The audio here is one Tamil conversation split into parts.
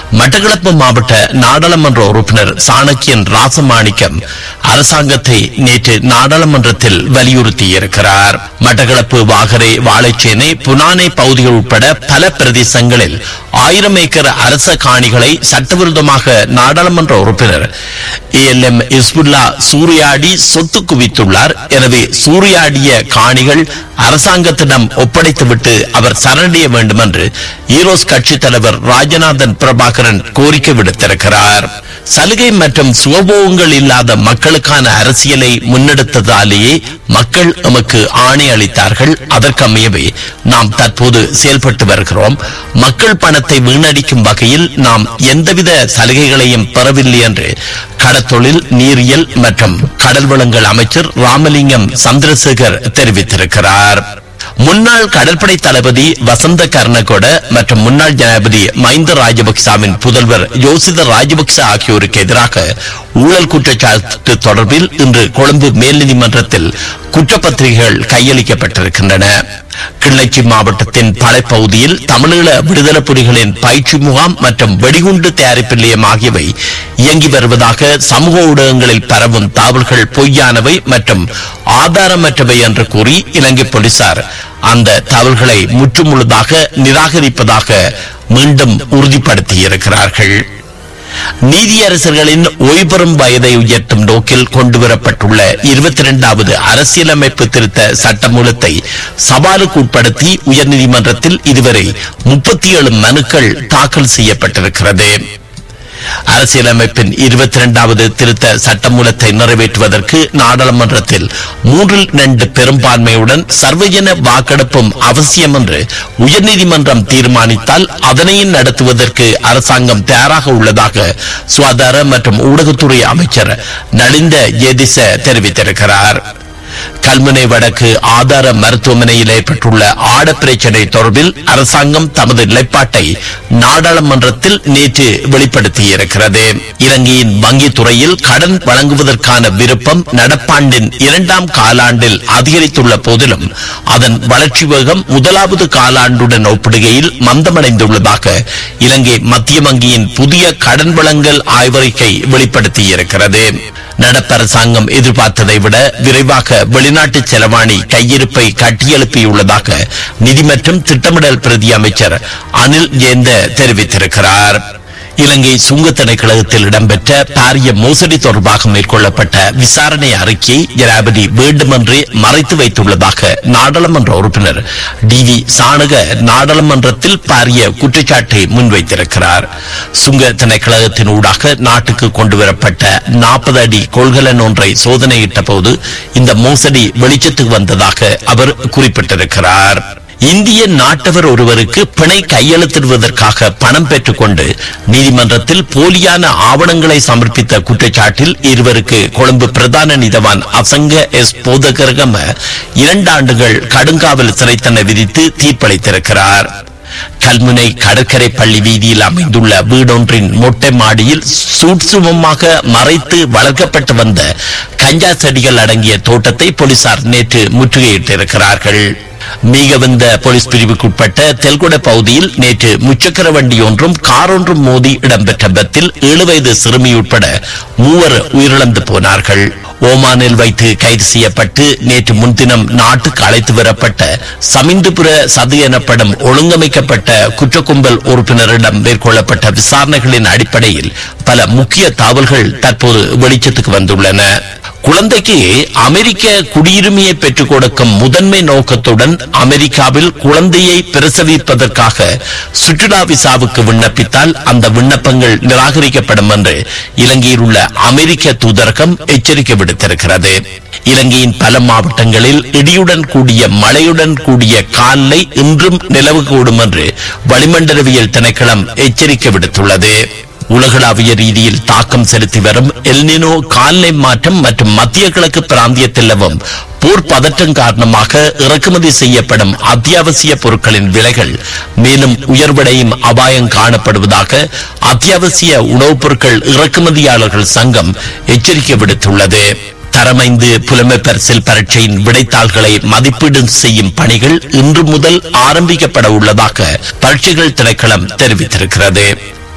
மட்டக்களப்பு மாவட்ட நாடாளுமன்ற உறுப்பினர் சாணக்கியன் ராசமாணிக்கம் அரசாங்கத்தை நேற்று நாடாளுமன்றத்தில் வலியுறுத்தியிருக்கிறார் மட்டக்களப்பு வாகரை வாழைச்சேனை புனானை பகுதிகள் உட்பட பல பிரதேசங்களில் ஆயிரம் ஏக்கர் அரச காணிகளை சட்டவிரோதமாக நாடாளுமன்ற உறுப்பினர் ஏஎல்எம் இஸ்புல்லா சூறையாடி சொத்து குவித்துள்ளார் எனவே சூறையாடிய காணிகள் அரசாங்கத்திடம் ஒப்படைத்துவிட்டு அவர் சரணடைய வேண்டும் என்று ஈரோஸ் கட்சித் தலைவர் ராஜநாதன் பிரபாகரன் கோரிக்கை விடுத்திருக்கிறார் சலுகை மற்றும் சுகபோகங்கள் இல்லாத மக்களுக்கான அரசியலை முன்னெடுத்ததாலேயே மக்கள் எமக்கு ஆணை அளித்தார்கள் அதற்கமையவே நாம் தற்போது செயல்பட்டு வருகிறோம் மக்கள் பணத்தை வீணடிக்கும் வகையில் நாம் எந்தவித சலுகைகளையும் பெறவில்லை என்று கடத்தொழில் நீரியல் மற்றும் கடல் வளங்கள் அமைச்சர் ராமலிங்கம் சந்திரசேகர் தெரிவித்திருக்கிறார் முன்னாள் கடற்படை தளபதி வசந்த கர்ணகொட மற்றும் முன்னாள் ஜனாதிபதி மஹிந்த ராஜபக்சவின் புதல்வர் யோசித ராஜபக்ச ஆகியோருக்கு எதிராக ஊழல் குற்றச்சாட்டு தொடர்பில் இன்று கொழும்பு மேல் நீதிமன்றத்தில் குற்றப்பத்திரிகைகள் கையளிக்கப்பட்டிருக்கின்றன கிள்ளச்சி மாவட்டத்தின் படைப்பகுதியில் தமிழீழ விடுதலை புலிகளின் பயிற்சி முகாம் மற்றும் வெடிகுண்டு தயாரிப்பு நிலையம் ஆகியவை இயங்கி வருவதாக சமூக ஊடகங்களில் பரவும் தகவல்கள் பொய்யானவை மற்றும் ஆதாரமற்றவை என்று கூறி இலங்கை போலீசார் அந்த தகவல்களை முற்றுமுழுதாக நிராகரிப்பதாக மீண்டும் உறுதிப்படுத்தியிருக்கிறார்கள் நீதியரசர்களின் ஓய்பெறும் வயதை உயர்த்தும் நோக்கில் கொண்டுவரப்பட்டுள்ள இருபத்தி இரண்டாவது அரசியலமைப்பு திருத்த சட்டமூலத்தை சவாலுக்கு உட்படுத்தி உயர்நீதிமன்றத்தில் இதுவரை முப்பத்தி ஏழு மனுக்கள் தாக்கல் செய்யப்பட்டிருக்கிறது அரசியலமைப்பின் இருபத்தி இரண்டாவது திருத்த சட்டமூலத்தை நிறைவேற்றுவதற்கு நாடாளுமன்றத்தில் மூன்றில் இரண்டு பெரும்பான்மையுடன் சர்வஜன வாக்கெடுப்பும் அவசியம் என்று உயர்நீதிமன்றம் தீர்மானித்தால் அதனையும் நடத்துவதற்கு அரசாங்கம் தயாராக உள்ளதாக சுகாதார மற்றும் ஊடகத்துறை அமைச்சர் நலிந்த ஜேதிச தெரிவித்திருக்கிறார் கல்முனை வடக்கு ஆதார மருத்துவமனையில் ஏற்பட்டுள்ள ஆட பிரச்சினை தொடர்பில் அரசாங்கம் தமது நிலைப்பாட்டை நாடாளுமன்றத்தில் நேற்று வெளிப்படுத்தியிருக்கிறது இலங்கையின் வங்கித் துறையில் கடன் வழங்குவதற்கான விருப்பம் நடப்பாண்டின் இரண்டாம் காலாண்டில் அதிகரித்துள்ள போதிலும் அதன் வளர்ச்சி வேகம் முதலாவது காலாண்டுடன் ஒப்பிடுகையில் மந்தமடைந்துள்ளதாக இலங்கை மத்திய வங்கியின் புதிய கடன் வழங்கல் ஆய்வறிக்கை வெளிப்படுத்தியிருக்கிறது நடப்பு அரசாங்கம் எதிர்பார்த்ததை விட விரைவாக வெளிநாட்டு செலவாணி கையிருப்பை கட்டியெழுப்பியுள்ளதாக நிதி மற்றும் திட்டமிடல் பிரதி அமைச்சர் அனில் ஜேந்த தெரிவித்திருக்கிறார் இலங்கை சுங்க திணைக்களத்தில் இடம்பெற்ற பாரிய மோசடி தொடர்பாக மேற்கொள்ளப்பட்ட விசாரணை அறிக்கையை ஜனாபதி வேண்டுமென்றே மறைத்து வைத்துள்ளதாக நாடாளுமன்ற உறுப்பினர் டி வி சாணக நாடாளுமன்றத்தில் பாரிய குற்றச்சாட்டை முன்வைத்திருக்கிறார் சுங்க திணைக்களத்தின் ஊடாக நாட்டுக்கு கொண்டுவரப்பட்ட நாற்பது அடி கொள்கலன் ஒன்றை சோதனையிட்ட போது இந்த மோசடி வெளிச்சத்துக்கு வந்ததாக அவர் குறிப்பிட்டிருக்கிறார் இந்திய நாட்டவர் ஒருவருக்கு பிணை கையெழுத்திடுவதற்காக பணம் பெற்றுக்கொண்டு நீதிமன்றத்தில் போலியான ஆவணங்களை சமர்ப்பித்த குற்றச்சாட்டில் இருவருக்கு கொழும்பு பிரதான நீதவான் அசங்க எஸ் போதகரகம இரண்டு ஆண்டுகள் கடுங்காவல் சிறை தண்டனை விதித்து தீர்ப்பளித்திருக்கிறார் கல்முனை கடற்கரை பள்ளி வீதியில் அமைந்துள்ள வீடொன்றின் மொட்டை மாடியில் சூட்சுமமாக மறைத்து வளர்க்கப்பட்டு வந்த கஞ்சா செடிகள் அடங்கிய தோட்டத்தை போலீசார் நேற்று முற்றுகையிட்டிருக்கிறார்கள் மீகவந்த போலீஸ் பிரிவுக்குட்பட்ட தெல்குட பகுதியில் நேற்று முச்சக்கர வண்டி ஒன்றும் கார் ஒன்றும் மோதி இடம்பெற்ற விபத்தில் ஏழு வயது சிறுமி உட்பட மூவர் உயிரிழந்து போனார்கள் ஓமானில் வைத்து கைது செய்யப்பட்டு நேற்று முன்தினம் நாட்டுக்கு அழைத்து வரப்பட்ட சமிந்துபுர சது எனப்படும் ஒழுங்கமைக்கப்பட்ட குற்ற கும்பல் உறுப்பினரிடம் மேற்கொள்ளப்பட்ட விசாரணைகளின் அடிப்படையில் பல முக்கிய தகவல்கள் தற்போது வெளிச்சத்துக்கு வந்துள்ளன குழந்தைக்கு அமெரிக்க குடியுரிமையை பெற்றுக் கொடுக்கும் முதன்மை நோக்கத்துடன் அமெரிக்காவில் குழந்தையை பிரசவிப்பதற்காக சுற்றுலா விசாவுக்கு விண்ணப்பித்தால் அந்த விண்ணப்பங்கள் நிராகரிக்கப்படும் என்று இலங்கையில் உள்ள அமெரிக்க தூதரகம் எச்சரிக்கை விடுத்திருக்கிறது இலங்கையின் பல மாவட்டங்களில் இடியுடன் கூடிய மழையுடன் கூடிய காலை இன்றும் நிலவுகூடும் என்று வளிமண்டலவியல் திணைக்களம் எச்சரிக்கை விடுத்துள்ளது உலகளாவிய ரீதியில் தாக்கம் செலுத்தி வரும் எல்னினோ கால்நிலை மாற்றம் மற்றும் மத்திய கிழக்கு பிராந்தியத்தில் நிலவும் போர் பதற்றம் காரணமாக இறக்குமதி செய்யப்படும் அத்தியாவசிய பொருட்களின் விலைகள் மேலும் உயர்வடையும் அபாயம் காணப்படுவதாக அத்தியாவசிய உணவுப் பொருட்கள் இறக்குமதியாளர்கள் சங்கம் எச்சரிக்கை விடுத்துள்ளது தரமைந்து புலமை பரிசில் பரீட்சையின் விடைத்தாள்களை மதிப்பீடு செய்யும் பணிகள் இன்று முதல் ஆரம்பிக்கப்பட உள்ளதாக பரீட்சைகள் திணைக்களம் தெரிவித்திருக்கிறது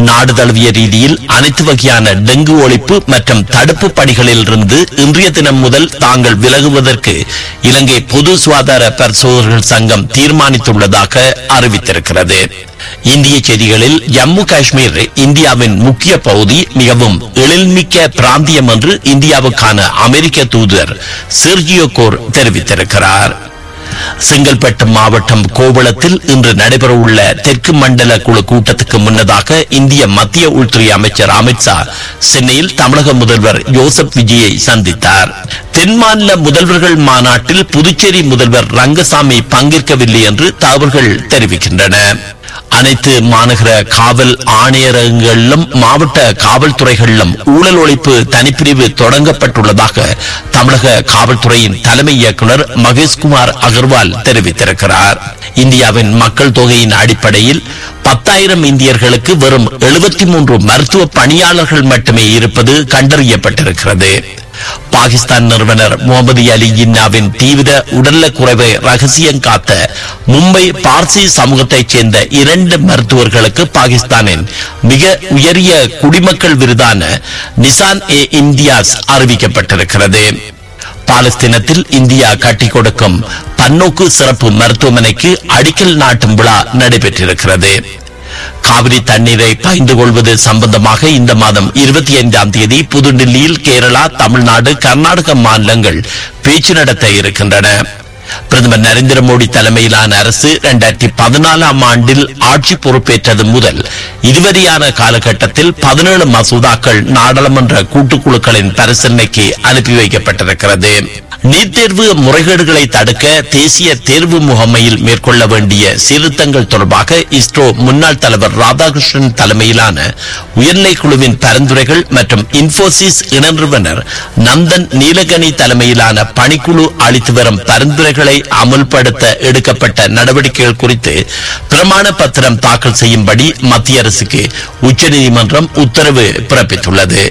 நாடு தழுவிய ரீதியில் அனைத்து வகையான டெங்கு ஒழிப்பு மற்றும் தடுப்பு பணிகளில் இருந்து இன்றைய தினம் முதல் தாங்கள் விலகுவதற்கு இலங்கை பொது சுகாதார பரிசோதகர்கள் சங்கம் தீர்மானித்துள்ளதாக அறிவித்திருக்கிறது இந்திய செய்திகளில் ஜம்மு காஷ்மீர் இந்தியாவின் முக்கிய பகுதி மிகவும் எழில்மிக்க பிராந்தியம் என்று இந்தியாவுக்கான அமெரிக்க தூதர் செர்ஜியோ கோர் தெரிவித்திருக்கிறார் செங்கல்பட்டு மாவட்டம் கோவளத்தில் இன்று நடைபெறவுள்ள தெற்கு மண்டல குழு கூட்டத்துக்கு முன்னதாக இந்திய மத்திய உள்துறை அமைச்சர் அமித்ஷா சென்னையில் தமிழக முதல்வர் ஜோசப் விஜயை சந்தித்தார் தென் மாநில முதல்வர்கள் மாநாட்டில் புதுச்சேரி முதல்வர் ரங்கசாமி பங்கேற்கவில்லை என்று தகவல்கள் தெரிவிக்கின்றன அனைத்து மாநகர காவல் ஆணையரகங்களிலும் மாவட்ட காவல்துறைகளிலும் ஊழல் ஒழிப்பு தனிப்பிரிவு தொடங்கப்பட்டுள்ளதாக தமிழக காவல்துறையின் தலைமை இயக்குனர் மகேஷ்குமார் அகர்வால் தெரிவித்திருக்கிறார் இந்தியாவின் மக்கள் தொகையின் அடிப்படையில் பத்தாயிரம் இந்தியர்களுக்கு வெறும் எழுபத்தி மூன்று மருத்துவ பணியாளர்கள் மட்டுமே இருப்பது கண்டறியப்பட்டிருக்கிறது பாகிஸ்தான் நிறுவனர் முகமது அலி ஜின்னாவின் தீவிர உடல்நலக் குறைவை ரகசியம் காத்த மும்பை பார்சி சமூகத்தைச் சேர்ந்த இரண்டு மருத்துவர்களுக்கு பாகிஸ்தானின் மிக உயரிய குடிமக்கள் விருதான நிசான் ஏ இந்தியாஸ் அறிவிக்கப்பட்டிருக்கிறது பாலஸ்தீனத்தில் இந்தியா கட்டிக் கொடுக்கும் பன்னோக்கு சிறப்பு மருத்துவமனைக்கு அடிக்கல் நாட்டும் விழா நடைபெற்றிருக்கிறது காவிரி தண்ணீரை பகிர்ந்து கொள்வது சம்பந்தமாக இந்த மாதம் இருபத்தி ஐந்தாம் தேதி புதுடில்லியில் கேரளா தமிழ்நாடு கர்நாடக மாநிலங்கள் பேச்சு நடத்த இருக்கின்றன பிரதமர் நரேந்திர மோடி தலைமையிலான அரசு இரண்டாயிரத்தி பதினாலாம் ஆண்டில் ஆட்சி பொறுப்பேற்றது முதல் இதுவரையான காலகட்டத்தில் பதினேழு மசோதாக்கள் நாடாளுமன்ற கூட்டுக்குழுக்களின் பரிசீலனைக்கு அனுப்பி வைக்கப்பட்டிருக்கிறது நீட் தேர்வு முறைகேடுகளை தடுக்க தேசிய தேர்வு முகமையில் மேற்கொள்ள வேண்டிய சீர்திருத்தங்கள் தொடர்பாக இஸ்ரோ முன்னாள் தலைவர் ராதாகிருஷ்ணன் தலைமையிலான உயர்நிலை குழுவின் பரிந்துரைகள் மற்றும் இன்போசிஸ் இணநிறுவனர் நந்தன் நீலகனி தலைமையிலான பணிக்குழு அளித்து வரும் பரிந்துரைகளை அமல்படுத்த எடுக்கப்பட்ட நடவடிக்கைகள் குறித்து பிரமாண பத்திரம் தாக்கல் செய்யும்படி மத்திய அரசுக்கு உச்சநீதிமன்றம் உத்தரவு பிறப்பித்துள்ளது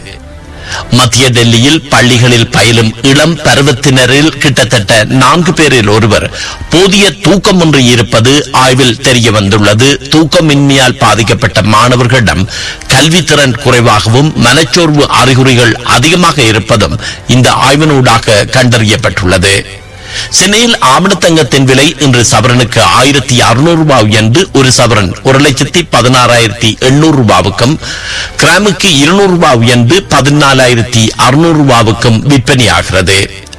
மத்திய டெல்லியில் பள்ளிகளில் பயிலும் இளம் பருவத்தினரில் கிட்டத்தட்ட நான்கு பேரில் ஒருவர் போதிய தூக்கமின்றி இருப்பது ஆய்வில் தெரிய வந்துள்ளது தூக்கமின்மையால் பாதிக்கப்பட்ட மாணவர்களிடம் கல்வித்திறன் குறைவாகவும் மனச்சோர்வு அறிகுறிகள் அதிகமாக இருப்பதும் இந்த ஆய்வினூடாக கண்டறியப்பட்டுள்ளது சென்னையில் ஆவணத்தங்கத்தின் விலை இன்று சவரனுக்கு ஆயிரத்தி அறுநூறு ரூபாய் என்று ஒரு சவரன் ஒரு லட்சத்தி பதினாறாயிரத்தி எண்ணூறு ரூபாவுக்கும் கிராமுக்கு இருநூறு ரூபாய் என்று பதினாலாயிரத்தி அறுநூறு ரூபாவுக்கும் விற்பனையாகிறது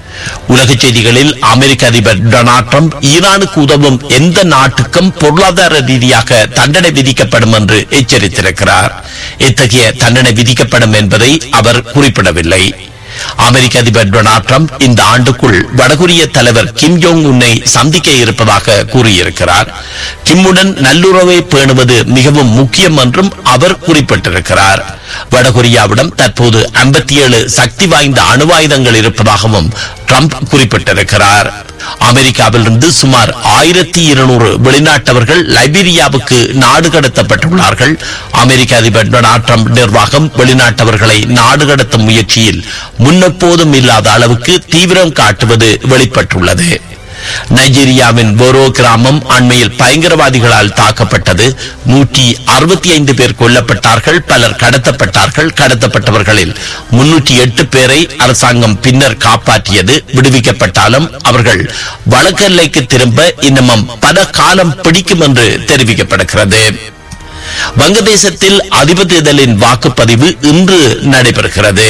உலக செய்திகளில் அமெரிக்க அதிபர் டொனால்ட் ட்ரம்ப் ஈரானுக்கு உதவும் எந்த நாட்டுக்கும் பொருளாதார ரீதியாக தண்டனை விதிக்கப்படும் என்று எச்சரித்திருக்கிறார் இத்தகைய தண்டனை விதிக்கப்படும் என்பதை அவர் குறிப்பிடவில்லை அமெரிக்க அதிபர் டொனால்ட் ட்ரம்ப் இந்த ஆண்டுக்குள் வடகொரிய தலைவர் கிம் ஜோங் உன்னை சந்திக்க இருப்பதாக கூறியிருக்கிறார் கிம்முடன் நல்லுறவை பேணுவது மிகவும் முக்கியம் என்றும் அவர் குறிப்பிட்டிருக்கிறார் வடகொரியாவிடம் தற்போது 57 சக்தி வாய்ந்த அணுவாயுதங்கள் இருப்பதாகவும் ட்ரம்ப் குறிப்பிட்டிருக்கிறார் அமெரிக்காவிலிருந்து சுமார் ஆயிரத்தி இருநூறு வெளிநாட்டவர்கள் லைபீரியாவுக்கு நாடு கடத்தப்பட்டுள்ளார்கள் அமெரிக்க அதிபர் டொனால்ட் ட்ரம்ப் நிர்வாகம் வெளிநாட்டவர்களை நாடு கடத்தும் முயற்சியில் முன்னெப்போதும் இல்லாத அளவுக்கு தீவிரம் காட்டுவது வெளிப்பட்டுள்ளது நைஜீரியாவின் போரோ கிராமம் அண்மையில் பயங்கரவாதிகளால் தாக்கப்பட்டது நூற்றி அறுபத்தி ஐந்து பேர் கொல்லப்பட்டார்கள் பலர் கடத்தப்பட்டார்கள் கடத்தப்பட்டவர்களில் முன்னூற்றி எட்டு பேரை அரசாங்கம் பின்னர் காப்பாற்றியது விடுவிக்கப்பட்டாலும் அவர்கள் வழக்கெல்லைக்கு திரும்ப இன்னமும் பல காலம் பிடிக்கும் என்று தெரிவிக்கப்படுகிறது வங்கதேசத்தில் அதிபர் தேர்தலின் வாக்குப்பதிவு இன்று நடைபெறுகிறது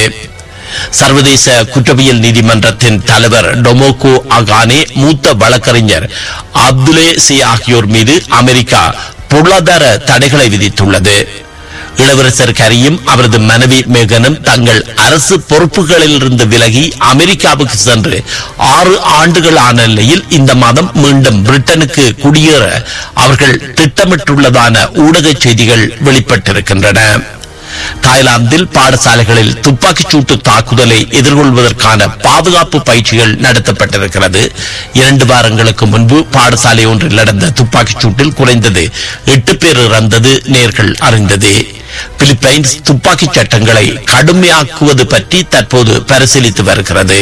சர்வதேச குற்றவியல் நீதிமன்றத்தின் தலைவர் டொமோகோ அகானே மூத்த வழக்கறிஞர் அப்துலே சி ஆகியோர் மீது அமெரிக்கா பொருளாதார தடைகளை விதித்துள்ளது இளவரசர் கரியும் அவரது மனைவி மேகனும் தங்கள் அரசு பொறுப்புகளில் இருந்து விலகி அமெரிக்காவுக்கு சென்று ஆறு ஆண்டுகள் ஆன நிலையில் இந்த மாதம் மீண்டும் பிரிட்டனுக்கு குடியேற அவர்கள் திட்டமிட்டுள்ளதான ஊடக செய்திகள் வெளிப்பட்டிருக்கின்றன தாய்லாந்தில் பாடசாலைகளில் துப்பாக்கிச் சூட்டு தாக்குதலை எதிர்கொள்வதற்கான பாதுகாப்பு பயிற்சிகள் நடத்தப்பட்டிருக்கிறது இரண்டு வாரங்களுக்கு முன்பு பாடசாலை ஒன்றில் நடந்த துப்பாக்கிச் சூட்டில் குறைந்தது எட்டு பேர் இறந்தது நேர்கள் அறிந்தது பிலிப்பைன்ஸ் துப்பாக்கிச் சட்டங்களை கடுமையாக்குவது பற்றி தற்போது பரிசீலித்து வருகிறது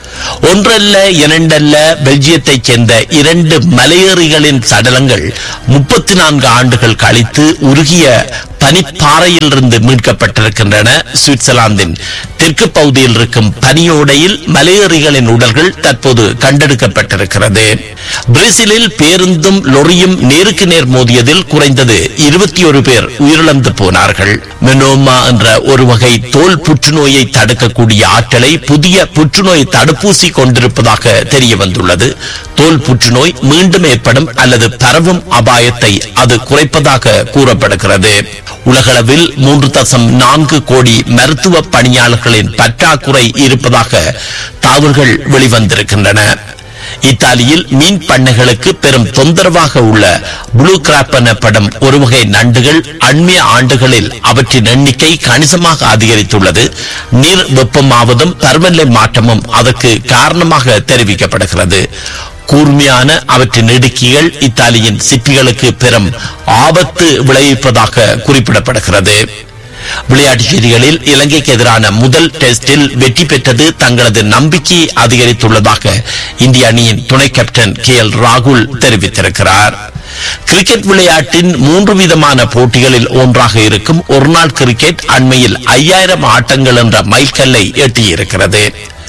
ஒன்றல்ல இரண்டல்ல பெல்ஜியத்தைச் சேர்ந்த இரண்டு மலையேறிகளின் சடலங்கள் முப்பத்தி நான்கு ஆண்டுகள் கழித்து உருகிய பனிப்பாறையிலிருந்து மீட்கப்பட்டிருக்கின்றன சுவிட்சர்லாந்தின் தெற்கு பகுதியில் இருக்கும் பனியோடையில் மலையேறிகளின் உடல்கள் தற்போது கண்டெடுக்கப்பட்டிருக்கிறது பிரேசிலில் பேருந்தும் லொரியும் நேருக்கு நேர் மோதியதில் குறைந்தது இருபத்தி ஒரு பேர் உயிரிழந்து போனார்கள் மெனோமா என்ற ஒரு வகை தோல் புற்றுநோயை தடுக்கக்கூடிய ஆற்றலை புதிய புற்றுநோய் தடுப்பூசி கொண்டிருப்பதாக தெரிய வந்துள்ளது தோல் புற்றுநோய் மீண்டும் ஏற்படும் அல்லது பரவும் அபாயத்தை அது குறைப்பதாக கூறப்படுகிறது உலகளவில் மூன்று தசம் நான்கு கோடி மருத்துவ பணியாளர்களின் பற்றாக்குறை இருப்பதாக தகவல்கள் வெளிவந்திருக்கின்றன இத்தாலியில் மீன் பண்ணைகளுக்கு பெரும் தொந்தரவாக உள்ள ப்ளூ கிராப் எனப்படும் ஒரு வகை நண்டுகள் அண்மைய ஆண்டுகளில் அவற்றின் எண்ணிக்கை கணிசமாக அதிகரித்துள்ளது நீர் வெப்பமாவதும் பருவநிலை மாற்றமும் அதற்கு காரணமாக தெரிவிக்கப்படுகிறது கூர்மையான அவற்றின் இடுக்கிகள் இத்தாலியின் சிப்பிகளுக்கு பெரும் ஆபத்து விளைவிப்பதாக குறிப்பிடப்படுகிறது விளையாட்டுச் செய்திகளில் இலங்கைக்கு எதிரான முதல் டெஸ்டில் வெற்றி பெற்றது தங்களது நம்பிக்கையை அதிகரித்துள்ளதாக இந்திய அணியின் துணை கேப்டன் கே எல் ராகுல் தெரிவித்திருக்கிறார் கிரிக்கெட் விளையாட்டின் மூன்று விதமான போட்டிகளில் ஒன்றாக இருக்கும் ஒருநாள் கிரிக்கெட் அண்மையில் ஐயாயிரம் ஆட்டங்கள் என்ற மைல்கல்லை எட்டியிருக்கிறது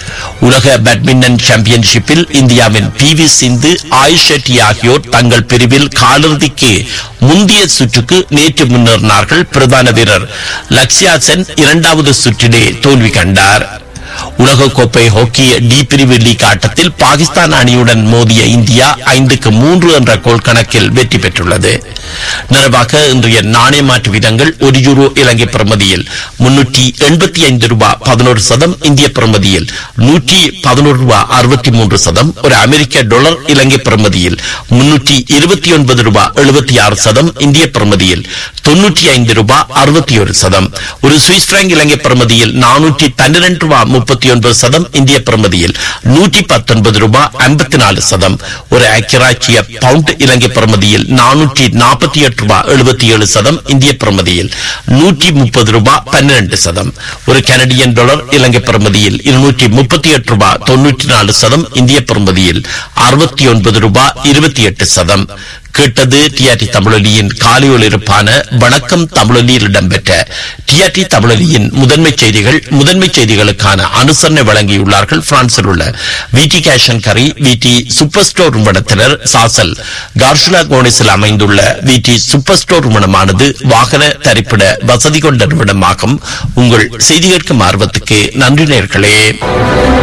உலக பேட்மிண்டன் சாம்பியன்ஷிப்பில் இந்தியாவின் பி வி சிந்து ஆயுஷ் ஷெட்டி ஆகியோர் தங்கள் பிரிவில் காலிறுதிக்கு முந்தைய சுற்றுக்கு நேற்று முன்னேறினார்கள் பிரதான வீரர் லக்ஷ்யா சென் இரண்டாவது சுற்றிலே தோல்வி கண்டார் உலகக்கோப்பை ஹாக்கி டி பிரிவு லீக் ஆட்டத்தில் பாகிஸ்தான் அணியுடன் மோதிய இந்தியா ஐந்துக்கு மூன்று என்ற கோல் கணக்கில் வெற்றி பெற்றுள்ளது நிறைவாக இன்றைய நாணய மாற்று வீதங்கள் ஒரு யூரோ இலங்கை பிரமதியில் முன்னூற்றி எண்பத்தி ஐந்து ரூபாய் பதினோரு சதம் இந்திய பிரமதியில் நூற்றி பதினோரு ரூபாய் அறுபத்தி மூன்று சதம் ஒரு அமெரிக்க டாலர் இலங்கை பிரமதியில் முன்னூற்றி இருபத்தி ஒன்பது ரூபாய் எழுபத்தி ஆறு சதம் இந்திய பிரமதியில் தொன்னூற்றி ஐந்து ரூபாய் அறுபத்தி ஒரு சதம் ஒரு சுவிஸ் பிராங்க் இலங்கை பிரமதியில் நானூற்றி பன்னிரண்டு ரூபாய் முப்பத்தி ஒன்பது சதம் இந்திய பிரமதியில் நூற்றி பத்தொன்பது ரூபாய் ஐம்பத்தி நாலு சதம் ஒரு ஐக்கியராட்சிய பவுண்ட் இலங்கை பிரமதியில் நானூற்றி நாற்பத்தி எட்டு ரூபாய் எழுபத்தி ஏழு சதம் இந்திய பிரமதியில் நூற்றி முப்பது ரூபாய் பன்னிரண்டு சதம் ஒரு கனடியன் டாலர் இலங்கை பிரமதியில் இருநூற்றி முப்பத்தி எட்டு ரூபாய் தொன்னூற்றி நாலு சதம் இந்திய பிரமதியில் அறுபத்தி ஒன்பது ரூபாய் இருபத்தி எட்டு சதம் கேட்டது டிஆர்டி தமிழொலியின் காலை ஒலிருப்பான வணக்கம் தமிழொலியில் இடம்பெற்ற டிஆர்டி தமிழொலியின் முதன்மை செய்திகள் முதன்மை செய்திகளுக்கான அனுசரணை வழங்கியுள்ளார்கள் பிரான்சில் உள்ள விடி கேஷன் கரி விடி சூப்பர் ஸ்டோர் நிறுவனத்தினர் சாசல் கார்ஷுலா கோனிஸில் அமைந்துள்ள விடி சூப்பர் ஸ்டோர் நிறுவனமானது வாகன தரிப்பிட வசதி கொண்ட நிறுவனமாகும் உங்கள் செய்தி கேட்கும் ஆர்வத்துக்கு நன்றி நேர்களே